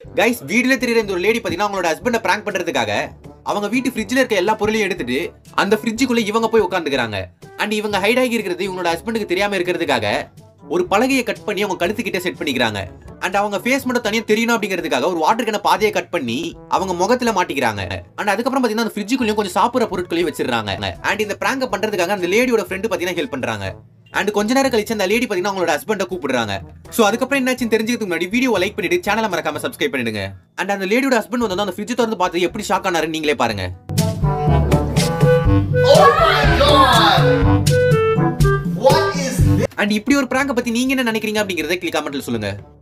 Guys வீடியோல தெரியுற இந்த ஒரு லேடி பாத்தீங்கன்னா அவங்களோட ஹஸ்பண்ட பிராங்க் பண்றதுக்காக அவங்க வீட்டு ஃப்ரிட்ஜ்ல இருக்க எல்லா பொருளையும் எடுத்துட்டு அந்த ஃப்ரிட்ஜுக்குள்ள இவங்க போய் உட்காந்துக்கிறாங்க அண்ட் இவங்க ஹைட் ஆகி இருக்கிறது இவங்களோட ஹஸ்பண்டுக்கு தெரியாம இருக்கிறதுக்காக ஒரு பலகையை கட் பண்ணி அவங்க கழுத்து கிட்ட செட் பண்ணிக்கிறாங்க அண்ட் அவங்க ஃபேஸ் மட்டும் தனியா தெரியணும் அப்படிங்கிறதுக்காக ஒரு வாட்டர் கேன பாதையை கட் பண்ணி அவங்க முகத்துல மாட்டிக்கிறாங்க அண்ட் அதுக்கப்புறம் பாத்தீங்கன்னா அந்த ஃப்ரிட்ஜுக்குள்ளேயும் கொஞ்சம் சாப்பிடுற பொருட்களையும் வச்சிருக்காங்க அண்ட் இந்த பிராங்க பண்றதுக்காக அந்த லேடியோட ஃப்ரெண்டு பாத்தீங்கன்னா ஹெல்ப் பண்றாங்க அண்ட் கொஞ்ச நேரம் கழிச்சு அந்த லேடி பாத்தீங்கன்னா அவங்களோட ஹஸ்பண்ட கூப்பிடுறாங்க சோ அதுக்கப்புறம் என்னாச்சுன்னு தெரிஞ்சுக்கிறதுக்கு முன்னாடி வீடியோ லைக் பண்ணிட்டு சேனலை மறக்காம சப்ஸ்கிரைப் பண்ணிடுங்க அண்ட் அந்த லேடியோட ஹஸ்பண்ட் வந்து அந்த ஃப்ரிட்ஜ் திறந்து பார்த்து எப்படி ஷாக் ஆனாருன்னு நீங்களே பாருங்க Oh my god! What is this? And இப்படி ஒரு பிராங்க பத்தி நீங்க என்ன நினைக்கிறீங்க அப்படிங்கறத கிளிக் கமெண்ட்ல சொல்லுங்க